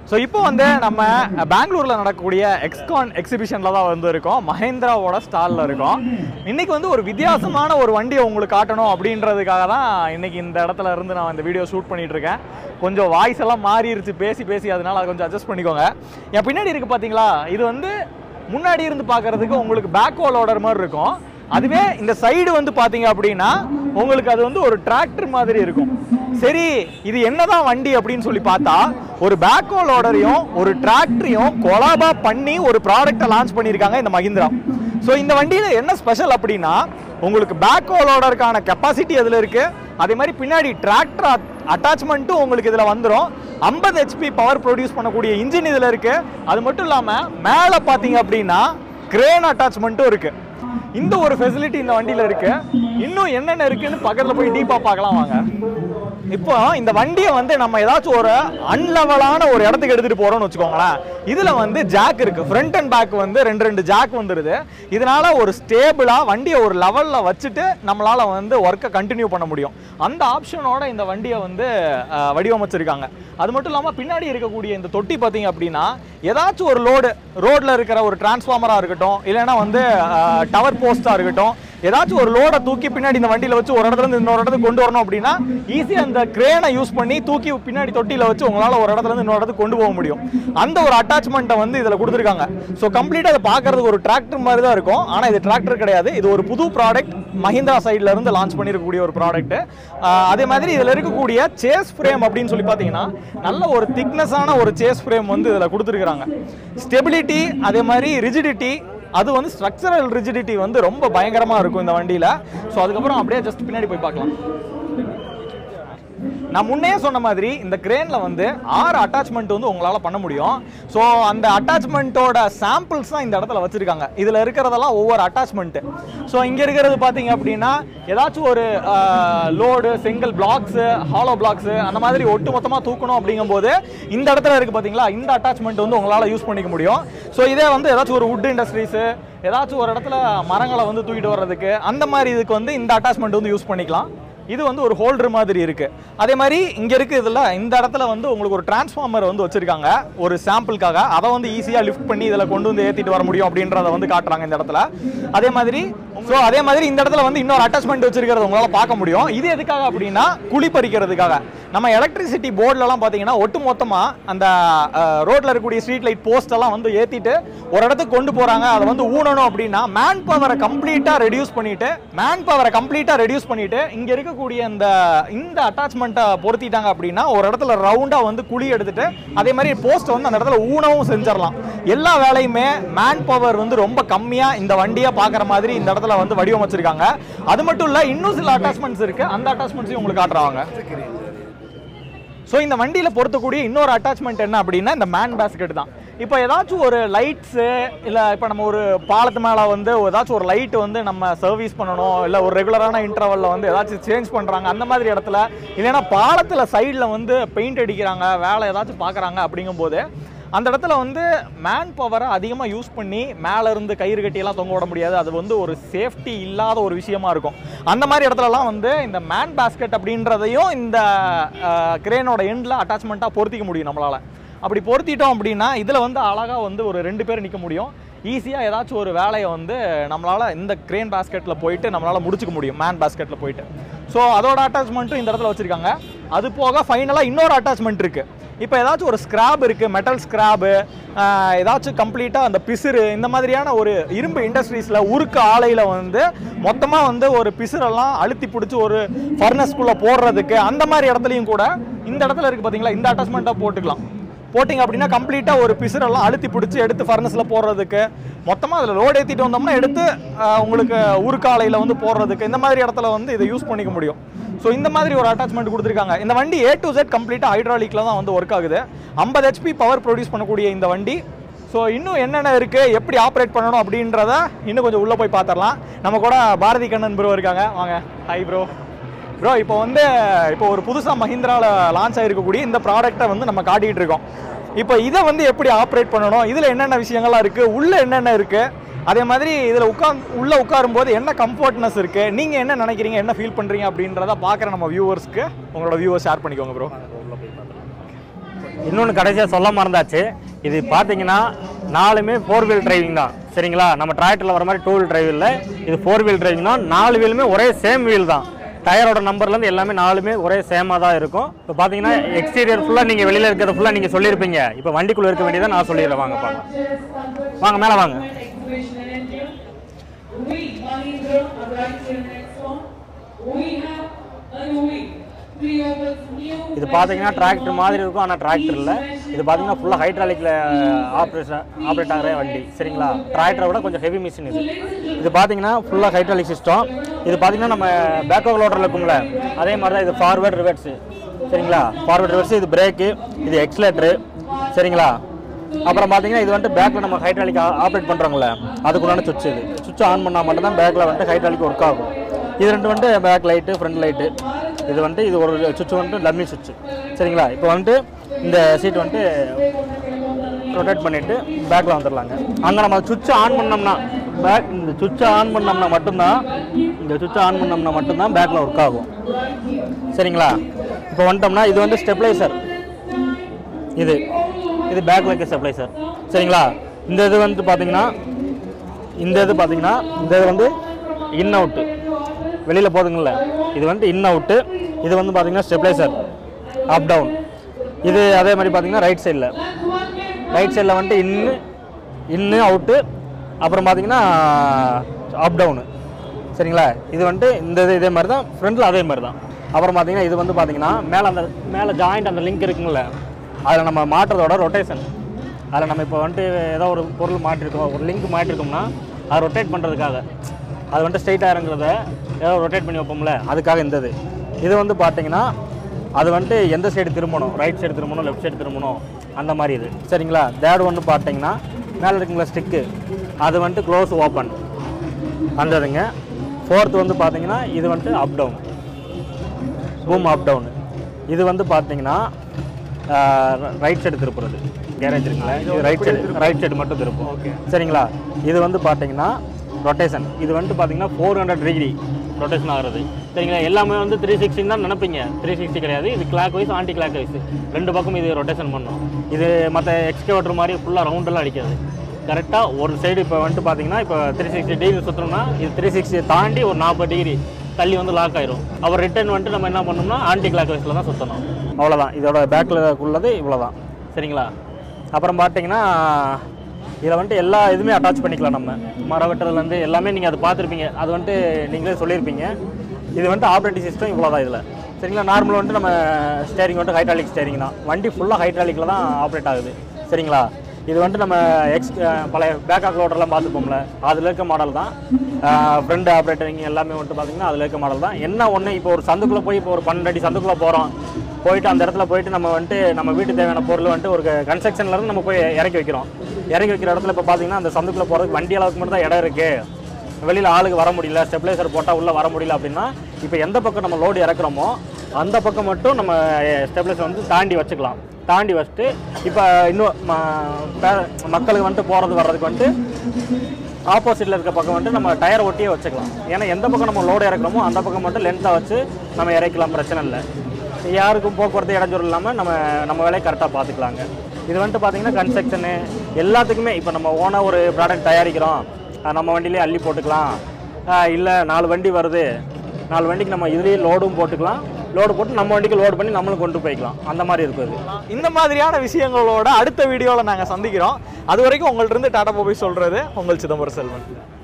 So இப்போ வந்து நம்ம பெங்களூரில் நடக்கக்கூடிய எக்ஸ்கான் எக்ஸிபிஷனில் தான் வந்து இருக்கோம் மஹேந்திராவோட ஸ்டாலில் இருக்கோம் இன்னைக்கு வந்து ஒரு வித்தியாசமான ஒரு வண்டியை உங்களுக்கு காட்டணும் அப்படின்றதுக்காக தான் இன்னைக்கு இந்த இடத்துல இருந்து நான் இந்த வீடியோ ஷூட் பண்ணிட்டு இருக்கேன் கொஞ்சம் வாய்ஸ் எல்லாம் மாறிடுச்சு பேசி பேசி அதனால அதை கொஞ்சம் அட்ஜஸ்ட் பண்ணிக்கோங்க என் பின்னாடி இருக்கு பார்த்தீங்களா இது வந்து முன்னாடி இருந்து பார்க்கறதுக்கு உங்களுக்கு பேக் லோடர் மாதிரி இருக்கும் அதுவே இந்த சைடு வந்து பாத்தீங்க அப்படின்னா உங்களுக்கு அது வந்து ஒரு டிராக்டர் மாதிரி இருக்கும் சரி இது என்னதான் வண்டி அப்படின்னு சொல்லி பார்த்தா ஒரு பேக்கோ லோடரையும் ஒரு டிராக்டரையும் கொலாபா பண்ணி ஒரு ப்ராடக்ட்டை லான்ச் பண்ணியிருக்காங்க இந்த மஹிந்திரா ஸோ இந்த வண்டியில் என்ன ஸ்பெஷல் அப்படின்னா உங்களுக்கு பேக்கோ லோடருக்கான கெப்பாசிட்டி அதில் இருக்கு அதே மாதிரி பின்னாடி டிராக்டர் அட்டாச்மெண்ட்டும் உங்களுக்கு இதில் வந்துடும் ஐம்பது ஹெச்பி பவர் ப்ரொடியூஸ் பண்ணக்கூடிய இன்ஜின் இதில் இருக்கு அது மட்டும் இல்லாமல் மேலே பார்த்தீங்க அப்படின்னா கிரேன் அட்டாச்மெண்ட்டும் இருக்கு இந்த ஒரு ஃபெசிலிட்டி இந்த வண்டியில் இருக்கு இன்னும் என்னென்ன இருக்குன்னு பக்கத்தில் போய் டீப்பாக பார்க்கலாம் வாங்க இப்போ இந்த வண்டியை வந்து நம்ம ஏதாச்சும் ஒரு அன்லெவலான ஒரு இடத்துக்கு எடுத்துட்டு போறோம்னு வச்சுக்கோங்களேன் இதுல வந்து ஜாக் இருக்கு ஃப்ரண்ட் அண்ட் பேக் வந்து ரெண்டு ரெண்டு ஜாக் வந்துருது இதனால ஒரு ஸ்டேபிளா வண்டியை ஒரு லெவல்ல வச்சுட்டு நம்மளால வந்து ஒர்க்கை கண்டினியூ பண்ண முடியும் அந்த ஆப்ஷனோட இந்த வண்டியை வந்து அஹ், வடிவமைச்சிருக்காங்க அது மட்டும் இல்லாம பின்னாடி இருக்கக்கூடிய இந்த தொட்டி பார்த்தீங்க அப்படின்னா ஏதாச்சும் ஒரு லோடு ரோட்ல இருக்கிற ஒரு டிரான்ஸ்ஃபார்மரா இருக்கட்டும் இல்லைன்னா வந்து டவர் போஸ்டா இருக்கட்டும் ஏதாச்சும் ஒரு லோடை தூக்கி பின்னாடி இந்த வண்டியில வச்சு ஒரு இடத்துல இருந்து இன்னொரு இடத்துக்கு கொண்டு வரணும் அப்படின்னா ஈஸியா அந்த கிரேனை யூஸ் பண்ணி தூக்கி பின்னாடி தொட்டியில வச்சு உங்களால ஒரு இடத்துல இருந்து இன்னொரு இடத்துக்கு கொண்டு போக முடியும் அந்த ஒரு அட்டாச்மெண்ட்டை வந்து இதுல கொடுத்துருக்காங்க ஸோ கம்ப்ளீட்டா அதை பார்க்கறதுக்கு ஒரு டிராக்டர் மாதிரி தான் இருக்கும் ஆனா இது டிராக்டர் கிடையாது இது ஒரு புது ப்ராடக்ட் மஹிந்திரா சைட்ல இருந்து லான்ச் பண்ணிருக்கக்கூடிய ஒரு ப்ராடக்ட் அதே மாதிரி இதுல இருக்கக்கூடிய சேஸ் ஃப்ரேம் அப்படின்னு சொல்லி பார்த்தீங்கன்னா நல்ல ஒரு திக்னஸான ஒரு சேஸ் ஃப்ரேம் வந்து இதுல கொடுத்துருக்காங்க ஸ்டெபிலிட்டி அதே மாதிரி ரிஜிடிட்டி அது வந்து ஸ்ட்ரக்சரல் ரிஜிடிட்டி வந்து ரொம்ப பயங்கரமா இருக்கும் இந்த வண்டியில ஸோ அதுக்கப்புறம் அப்படியே ஜஸ்ட் பின்னாடி போய் பார்க்கலாம் நான் முன்னே சொன்ன மாதிரி இந்த கிரேன்ல வந்து ஆறு அட்டாச்மெண்ட் வந்து உங்களால பண்ண முடியும் ஸோ அந்த அட்டாச்மெண்ட்டோட சாம்பிள்ஸ் தான் இந்த இடத்துல வச்சிருக்காங்க இதுல இருக்கிறதெல்லாம் ஒவ்வொரு அட்டாச்மெண்ட் ஸோ இங்க இருக்கிறது பாத்தீங்க அப்படின்னா ஏதாச்சும் ஒரு லோடு செங்கல் பிளாக்ஸ் ஹாலோ பிளாக்ஸ் அந்த மாதிரி ஒட்டு மொத்தமா தூக்கணும் அப்படிங்கும்போது இந்த இடத்துல இருக்கு பாத்தீங்களா இந்த அட்டாச்மெண்ட் வந்து உங்களால யூஸ் பண்ணிக்க முடியும் ஸோ இதே வந்து ஏதாச்சும் ஒரு வுட் இண்டஸ்ட்ரீஸ் ஏதாச்சும் ஒரு இடத்துல மரங்களை வந்து தூக்கிட்டு வர்றதுக்கு அந்த மாதிரி இதுக்கு வந்து இந்த அட்டாச்மெண்ட் வந்து யூஸ் பண்ணிக்கலாம் இது வந்து ஒரு ஹோல்டர் மாதிரி இருக்கு அதே மாதிரி இங்க இருக்கு இதுல இந்த இடத்துல வந்து உங்களுக்கு ஒரு டிரான்ஸ்ஃபார்மர் வந்து வச்சிருக்காங்க ஒரு சாம்பிளுக்காக அதை வந்து ஈஸியா லிஃப்ட் பண்ணி இதுல கொண்டு வந்து ஏத்திட்டு வர முடியும் அப்படின்றத வந்து காட்டுறாங்க இந்த இடத்துல அதே மாதிரி ஸோ அதே மாதிரி இந்த இடத்துல வந்து இன்னொரு அட்டாச்மெண்ட் வச்சிருக்கிறது உங்களால பார்க்க முடியும் இது எதுக்காக அப்படின்னா குழி பறிக்கிறதுக்காக நம்ம எலக்ட்ரிசிட்டி போர்ட்லலாம் பார்த்தீங்கன்னா ஒட்டு மொத்தமா அந்த ரோட்ல இருக்கக்கூடிய ஸ்ட்ரீட் லைட் போஸ்ட் எல்லாம் வந்து ஏத்திட்டு ஒரு இடத்துக்கு கொண்டு போறாங்க அதை வந்து ஊனணும் அப்படின்னா மேன் பவரை கம்ப்ளீட்டா ரெடியூஸ் பண்ணிட்டு மேன் பவரை கம்ப்ளீட்டா ரெடியூஸ் பண்ணிட்டு இங்க இருக்கக்கூடிய இந்த இந்த அட்டாச்மெண்ட்டை பொருத்திட்டாங்க அப்படின்னா ஒரு இடத்துல ரவுண்டா வந்து குழி எடுத்துட்டு அதே மாதிரி போஸ்ட் வந்து அந்த இடத்துல ஊனவும் செஞ்சிடலாம் எல்லா வேலையுமே மேன் பவர் வந்து ரொம்ப கம்மியா இந்த வண்டியை பார்க்குற மாதிரி இந்த இடத்துல வந்து வடிவமைச்சிருக்காங்க அது மட்டும் இல்ல இன்னும் சில அட்டாச்மெண்ட்ஸ் இருக்கு அந்த அட்டாச்மெண்ட்ஸையும் உங்களுக்கு காட்டுறாங்க ஸோ இந்த வண்டியில் பொருத்தக்கூடிய இன்னொரு அட்டாச்மெண்ட் என்ன அப்படின்னா இந்த மேன் பேஸ்கெட் தான் இப்போ ஏதாச்சும் ஒரு லைட்ஸு இல்லை இப்போ நம்ம ஒரு பாலத்து மேலே வந்து ஏதாச்சும் ஒரு லைட் வந்து நம்ம சர்வீஸ் பண்ணணும் இல்லை ஒரு ரெகுலரான இன்டர்வலில் வந்து ஏதாச்சும் சேஞ்ச் பண்ணுறாங்க அந்த மாதிரி இடத்துல இல்லைன்னா பாலத்தில் சைடில் வந்து பெயிண்ட் அடிக்கிறாங்க வேலை ஏதாச்சும் பார்க்குறாங்க அப்படிங்கும்போது அந்த இடத்துல வந்து மேன் பவரை அதிகமாக யூஸ் பண்ணி மேலே இருந்து கயிறு கட்டியெல்லாம் தொங்க விட முடியாது அது வந்து ஒரு சேஃப்டி இல்லாத ஒரு விஷயமா இருக்கும் அந்த மாதிரி இடத்துலலாம் வந்து இந்த மேன் பேஸ்கெட் அப்படின்றதையும் இந்த கிரேனோட எண்டில் அட்டாச்மெண்ட்டாக பொருத்திக்க முடியும் நம்மளால் அப்படி பொருத்திட்டோம் அப்படின்னா இதில் வந்து அழகாக வந்து ஒரு ரெண்டு பேர் நிற்க முடியும் ஈஸியாக ஏதாச்சும் ஒரு வேலையை வந்து நம்மளால் இந்த கிரேன் பேஸ்கெட்டில் போயிட்டு நம்மளால் முடிச்சுக்க முடியும் மேன் பேஸ்கெட்டில் போயிட்டு ஸோ அதோட அட்டாச்மெண்ட்டும் இந்த இடத்துல வச்சுருக்காங்க அது போக ஃபைனலாக இன்னொரு அட்டாச்மெண்ட் இருக்குது இப்போ ஏதாச்சும் ஒரு ஸ்கிராப் இருக்குது மெட்டல் ஸ்கிராபு ஏதாச்சும் கம்ப்ளீட்டாக அந்த பிசுறு இந்த மாதிரியான ஒரு இரும்பு இண்டஸ்ட்ரீஸில் உருக்கு ஆலையில் வந்து மொத்தமாக வந்து ஒரு பிசுரெல்லாம் அழுத்தி பிடிச்சி ஒரு ஃபர்னஸ்குள்ளே போடுறதுக்கு அந்த மாதிரி இடத்துலையும் கூட இந்த இடத்துல இருக்குது பார்த்தீங்களா இந்த அட்டாச்மெண்ட்டாக போட்டுக்கலாம் போட்டிங்க அப்படின்னா கம்ப்ளீட்டாக ஒரு பிசுரெல்லாம் அழுத்தி பிடிச்சி எடுத்து ஃபர்னஸில் போடுறதுக்கு மொத்தமாக அதில் லோட் ஏற்றிட்டு வந்தோம்னா எடுத்து ஆஹ், உங்களுக்கு உருக்காலையில் வந்து போடுறதுக்கு இந்த மாதிரி இடத்துல வந்து இதை யூஸ் பண்ணிக்க முடியும் ஸோ இந்த மாதிரி ஒரு அட்டாச்மெண்ட் கொடுத்துருக்காங்க இந்த வண்டி ஏ டு Z கம்ப்ளீட்டாக ஹைட்ராலிக்கில் தான் வந்து ஒர்க் ஆகுது ஐம்பது ஹெச்பி பவர் ப்ரொடியூஸ் பண்ணக்கூடிய இந்த வண்டி ஸோ இன்னும் என்னென்ன இருக்குது எப்படி ஆப்ரேட் பண்ணணும் அப்படின்றத இன்னும் கொஞ்சம் உள்ளே போய் பார்த்துடலாம் நம்ம கூட பாரதி கண்ணன் ப்ரோ இருக்காங்க வாங்க ஹை ப்ரோ ப்ரோ இப்போ வந்து இப்போ ஒரு புதுசாக மஹிந்திராவில் லான்ச் ஆகிருக்கக்கூடிய இந்த ப்ராடக்ட்டை வந்து நம்ம காட்டிகிட்டு இருக்கோம் இப்போ இதை வந்து எப்படி ஆப்ரேட் பண்ணணும் இதில் என்னென்ன விஷயங்கள்லாம் இருக்குது உள்ளே என்னென்ன இருக்குது அதே மாதிரி இதில் உட்காந்து உள்ளே உட்காரும்போது என்ன கம்ஃபர்ட்னஸ் இருக்குது நீங்கள் என்ன நினைக்கிறீங்க என்ன ஃபீல் பண்ணுறீங்க அப்படின்றத பார்க்குற நம்ம வியூவர்ஸ்க்கு உங்களோட வியூவர்ஸ் ஷேர் பண்ணிக்கோங்க ப்ரோ இன்னொன்று கடைசியாக சொல்ல மறந்தாச்சு இது பார்த்தீங்கன்னா நாலுமே ஃபோர் வீல் டிரைவிங் தான் சரிங்களா நம்ம டிராக்டரில் வர மாதிரி டூ வீல் டிரைவ் இல்லை இது ஃபோர் வீல் டிரைவிங் தான் நாலு வீலுமே ஒரே சேம் வீல் தான் டயரோட நம்பர்லேருந்து எல்லாமே நாலுமே ஒரே சேமாக தான் இருக்கும் இப்போ பார்த்தீங்கன்னா எக்ஸ்டீரியர் ஃபுல்லாக நீங்கள் வெளியில் இருக்கிறத ஃபுல்லாக நீங்கள் சொல்லியிருப்பீங்க இப்போ வண்டிக்குள்ளே இருக்க வேண்டியதை நான் சொல்லிடுறேன் வாங்க பார்க்கலாம் வாங்க மேலே வாங்க Information and entry. We, Mahindra, are right here next one. We have a new three overs new. இது பார்த்தீங்கன்னா டிராக்டர் மாதிரி இருக்கும் ஆனால் டிராக்டர் இல்லை இது பார்த்தீங்கன்னா ஃபுல்லாக ஹைட்ராலிக்கில் ஆப்ரேஷன் ஆப்ரேட் ஆகிற வண்டி சரிங்களா டிராக்டரை விட கொஞ்சம் ஹெவி மிஷின் இது இது பார்த்தீங்கன்னா ஃபுல்லாக ஹைட்ராலிக் சிஸ்டம் இது பார்த்தீங்கன்னா நம்ம பேக்கோ லோடரில் இருக்கும்ல அதே மாதிரி தான் இது ஃபார்வேர்ட் ரிவர்ஸு சரிங்களா ஃபார்வேர்ட் ரிவர்ஸ் இது பிரேக்கு இது எக்ஸ்லேட்டரு சரிங்களா அப்புறம் பார்த்தீங்கன்னா இது வந்துட்டு பேக்கில் நம்ம ஹைட்ராலிக் ஆப்ரேட் பண்ணுறோங்களே அதுக்குள்ளான சுவிட்ச் இது சுவிட்ச் ஆன் பண்ணால் மட்டும்தான் பேக்கில் வந்துட்டு ஹைட்ராலிக் ஒர்க் ஆகும் இது ரெண்டு வந்துட்டு பேக் லைட்டு ஃப்ரண்ட் லைட்டு இது வந்துட்டு இது ஒரு சுவிட்ச் வந்துட்டு டம்மி சுவிட்ச் சரிங்களா இப்போ வந்துட்டு இந்த சீட் வந்துட்டு ரொட்டேட் பண்ணிவிட்டு பேக்கில் வந்துடலாங்க அங்கே நம்ம சுவிட்ச் ஆன் பண்ணோம்னா பேக் இந்த சுவிட்சை ஆன் பண்ணோம்னா மட்டும்தான் இந்த சுவிட்சை ஆன் பண்ணோம்னா மட்டும்தான் பேக்கில் ஒர்க் ஆகும் சரிங்களா இப்போ வந்துட்டோம்னா இது வந்து ஸ்டெப்லைசர் இது இது பேக்கில் இருக்க ஸ்டெப்லைசர் சரிங்களா இந்த இது வந்து பார்த்தீங்கன்னா இந்த இது பார்த்தீங்கன்னா இந்த இது வந்து இன் அவுட்டு வெளியில் போதுங்கள்ல இது வந்து இன் அவுட்டு இது வந்து பார்த்தீங்கன்னா ஸ்டெப்லைசர் அப் டவுன் இது அதே மாதிரி பார்த்தீங்கன்னா ரைட் சைடில் ரைட் சைடில் வந்துட்டு இன்னு இன்னு அவுட்டு அப்புறம் பார்த்தீங்கன்னா அப் டவுனு சரிங்களா இது வந்துட்டு இந்த இது இதே மாதிரி தான் ஃப்ரண்டில் அதே மாதிரி தான் அப்புறம் பார்த்தீங்கன்னா இது வந்து பார்த்தீங்கன்னா மேலே அந்த மேலே ஜாயிண்ட் அந்த லிங்க் இருக்குங்கள அதில் நம்ம மாட்டுறதோட ரொட்டேஷன் அதில் நம்ம இப்போ வந்துட்டு ஏதோ ஒரு பொருள் மாட்டிருக்கோம் ஒரு லிங்க் மாட்டிருக்கோம்னா அதை ரொட்டேட் பண்ணுறதுக்காக அது வந்துட்டு ஸ்ட்ரைட்டாக இறங்குறத ஏதோ ரொட்டேட் பண்ணி வைப்போம்ல அதுக்காக இந்த இது இது வந்து பார்த்தீங்கன்னா அது வந்துட்டு எந்த சைடு திரும்பணும் ரைட் சைடு திரும்பணும் லெஃப்ட் சைடு திரும்பணும் அந்த மாதிரி இது சரிங்களா தேர்ட் ஒன்று பார்த்தீங்கன்னா மேலே இருக்குங்களா ஸ்டிக்கு அது வந்துட்டு க்ளோஸ் ஓப்பன் அந்த இதுங்க ஃபோர்த் வந்து பார்த்தீங்கன்னா இது வந்துட்டு up down boom up down இது வந்து பார்த்தீங்கன்னா ரைட் சைடு திருப்புறது கேரேஜ் இருக்குல்ல இது ரைட் சைடு ரைட் சைடு மட்டும் திருப்போம் ஓகே சரிங்களா இது வந்து பார்த்தீங்கன்னா ரொட்டேஷன் இது வந்துட்டு பார்த்தீங்கன்னா ஃபோர் ஹண்ட்ரட் டிகிரி ரொட்டேஷன் ஆகிறது சரிங்களா எல்லாமே வந்து த்ரீ சிக்ஸ்டின்னு தான் நினைப்பீங்க த்ரீ சிக்ஸ்டி கிடையாது இது clockwise anti clockwise ரெண்டு பக்கம் இது ரொட்டேஷன் பண்ணும் இது மற்ற எக்ஸ்கவேட்டர் மாதிரி ஃபுல்லாக ரவுண்டெல்லாம் அடிக்காது கரெக்டாக ஒரு சைடு இப்போ வந்துட்டு பார்த்தீங்கன்னா இப்போ த்ரீ சிக்ஸ்டி டிகிரி சுற்றணும்னா இது த்ரீ சிக்ஸ்டி தாண்டி ஒரு நாற்பது டிகிரி தள்ளி வந்து லாக் ஆயிரும் அப்புறம் ரிட்டர்ன் வந்துட்டு நம்ம என்ன பண்ணோம்னா ஆன்டி கிளாக் வைஸில் தான் சுற்றணும் அவ்வளோதான் இதோட பேக்கில் உள்ளது இவ்வளோ தான் சரிங்களா அப்புறம் பார்த்தீங்கன்னா இதில் வந்துட்டு எல்லா இதுவுமே அட்டாச் பண்ணிக்கலாம் நம்ம மரம் வெட்டுறதுலேருந்து எல்லாமே நீங்கள் அதை பார்த்துருப்பீங்க அது வந்துட்டு நீங்களே சொல்லியிருப்பீங்க இது வந்துட்டு ஆப்ரேட்டிங் சிஸ்டம் இவ்வளோ தான் இதில் சரிங்களா நார்மல் வந்துட்டு நம்ம ஸ்டேரிங் வந்துட்டு ஹைட்ராலிக் ஸ்டேரிங் தான் வண்டி ஃபுல்லாக ஹைட்ராலிக்கில் தான் ஆப்ரேட் ஆகுது சரிங்களா இது வந்துட்டு நம்ம எக்ஸ் பழைய பேக்காக் லோடர்லாம் பார்த்துப்போம்ல அதில் இருக்க மாடல் தான் ஃப்ரண்ட் ஆப்ரேட்டரிங் எல்லாமே வந்துட்டு பார்த்தீங்கன்னா அதில் இருக்க மாடல் தான் என்ன ஒன்று இப்போ ஒரு சந்துக்குள்ளே போய் இப்போ ஒரு பன்னெண்டு அடி சந்துக்குள்ளே போகிறோம் போயிட்டு அந்த இடத்துல போயிட்டு நம்ம வந்துட்டு நம்ம வீட்டுக்கு தேவையான பொருள் வந்துட்டு ஒரு கன்ஸ்ட்ரக்ஷன்ல இருந்து நம்ம போய் இறக்கி வைக்கிறோம் இறக்கி வைக்கிற இடத்துல இப்போ பார்த்தீங்கன்னா அந்த சந்துக்குள்ளே போகிறதுக்கு வண்டி அளவுக்கு மட்டும் தான் இடம் இருக்குது வெளியில் ஆளுக்கு வர முடியல ஸ்டெபிளைசர் போட்டால் உள்ளே வர முடியல அப்படின்னா இப்போ எந்த பக்கம் நம்ம லோடு இறக்குறோமோ அந்த பக்கம் மட்டும் நம்ம ஸ்டெபிளைசர் வந்து தாண்டி வச்சுக்கலாம் தாண்டி வச்சுட்டு இப்போ இன்னும் ம- பே- மக்களுக்கு வந்துட்டு போகிறது வர்றதுக்கு வந்துட்டு ஆப்போசிட்டில் இருக்க பக்கம் வந்துட்டு நம்ம டயர் ஒட்டியே வச்சுக்கலாம் ஏன்னா எந்த பக்கம் நம்ம லோடு இறக்குறோமோ அந்த பக்கம் மட்டும் லென்த்தாக வச்சு நம்ம இறக்கலாம் பிரச்சனை இல்லை யாருக்கும் போக்குவரத்து இடைஞ்சல் இல்லாமல் நம்ம நம்ம வேலையை கரெக்டாக பார்த்துக்கலாங்க இது வந்துட்டு பார்த்தீங்கன்னா கன்ஸ்ட்ரக்ஷனு எல்லாத்துக்குமே இப்போ நம்ம ஓனாக ஒரு ப்ராடக்ட் தயாரிக்கிறோம் அஹ் நம்ம வண்டியிலே அள்ளி போட்டுக்கலாம் இல்லை நாலு வண்டி வருது நாலு வண்டிக்கு நம்ம இதுலேயே லோடும் போட்டுக்கலாம் லோடு போட்டு நம்ம வண்டிக்கு லோடு பண்ணி நம்மளும் கொண்டு போய்க்கலாம் அந்த மாதிரி இருக்கும் இது இந்த மாதிரியான விஷயங்களோட அடுத்த வீடியோவில் நாங்கள் சந்திக்கிறோம் அது வரைக்கும் உங்கள்ட்ட இருந்து டாடா போய் சொல்கிறது உங்கள் சிதம்பரம் செல்வன்